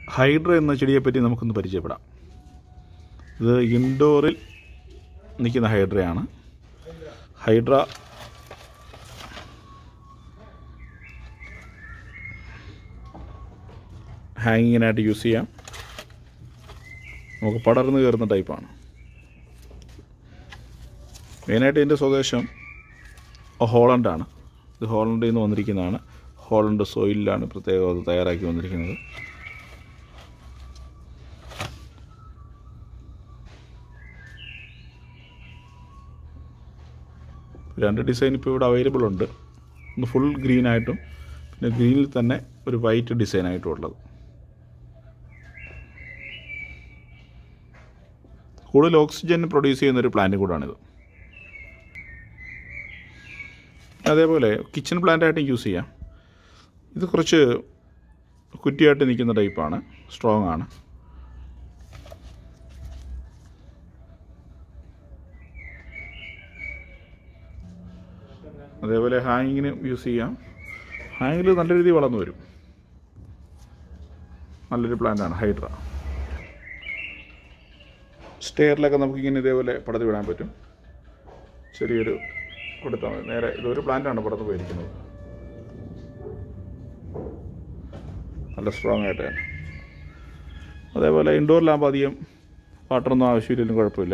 hydra എന്ന ചെടിയെപ്പറ്റി നമുക്കൊന്ന് പരിചയപ്പെടാം ഇത് ഇൻഡോറിൽ നിൽക്കുന്ന ഹൈഡ്രയാണ് ഹൈഡ്ര ഹാങ്ങിങ്ങിനായിട്ട് യൂസ് ചെയ്യാം നമുക്ക് പടർന്നു കയറുന്ന ടൈപ്പാണ് മെയിനായിട്ട് ഇതിൻ്റെ സ്വദേശം ഹോളണ്ടാണ് ഇത് ഹോളണ്ടിൽ നിന്ന് വന്നിരിക്കുന്നതാണ് ഹോളണ്ട് സോയിലാണ് പ്രത്യേകം അത് തയ്യാറാക്കി വന്നിരിക്കുന്നത് രണ്ട് ഡിസൈൻ ഇപ്പോൾ ഇവിടെ അവൈലബിൾ ഉണ്ട് ഒന്ന് ഫുൾ ഗ്രീൻ ആയിട്ടും പിന്നെ ഗ്രീനിൽ തന്നെ ഒരു വൈറ്റ് ഡിസൈൻ ആയിട്ടും ഉള്ളത് കൂടുതൽ ഓക്സിജൻ പ്രൊഡ്യൂസ് ചെയ്യുന്ന ഒരു പ്ലാന്റ് കൂടാണിത് അതേപോലെ കിച്ചൺ പ്ലാന്റായിട്ട് യൂസ് ചെയ്യാം ഇത് കുറച്ച് കുറ്റിയായിട്ട് നിൽക്കുന്ന ടൈപ്പാണ് സ്ട്രോങ് ആണ് അതേപോലെ ഹാങ്ങിങ്ങിന് യൂസ് ചെയ്യാം ഹാങ്ങിൽ നല്ല രീതിയിൽ വളർന്നു വരും നല്ലൊരു പ്ലാന്റാണ് ഹൈഡ്ര സ്റ്റെയറിലൊക്കെ നമുക്കിങ്ങനെ ഇതേപോലെ പടർത്തി വിടാൻ പറ്റും ചെറിയൊരു കൊടുത്താൽ മതി നേരെ ഇതൊരു പ്ലാന്റാണ് പടർന്നു പോയിരിക്കുന്നത് നല്ല സ്ട്രോങ് ആയിട്ട് തന്നെ അതേപോലെ ഇൻഡോറിലാകുമ്പോൾ അധികം വാട്ടറൊന്നും ആവശ്യമില്ലെങ്കിലും കുഴപ്പമില്ല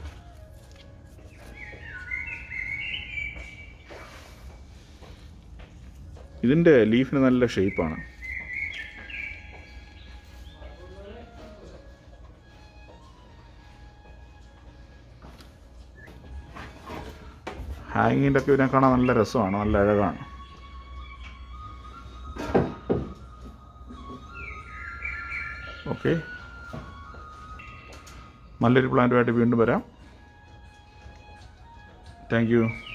ഇതിൻ്റെ ലീഫിന് നല്ല ഷേപ്പാണ് ഹാങ്ങിൻ്റെ ഒക്കെ ഇതിനെ കാണാൻ നല്ല രസമാണ് നല്ല അഴകാണ് ഓക്കെ നല്ലൊരു പ്ലാന്റുമായിട്ട് വീണ്ടും വരാം താങ്ക് യു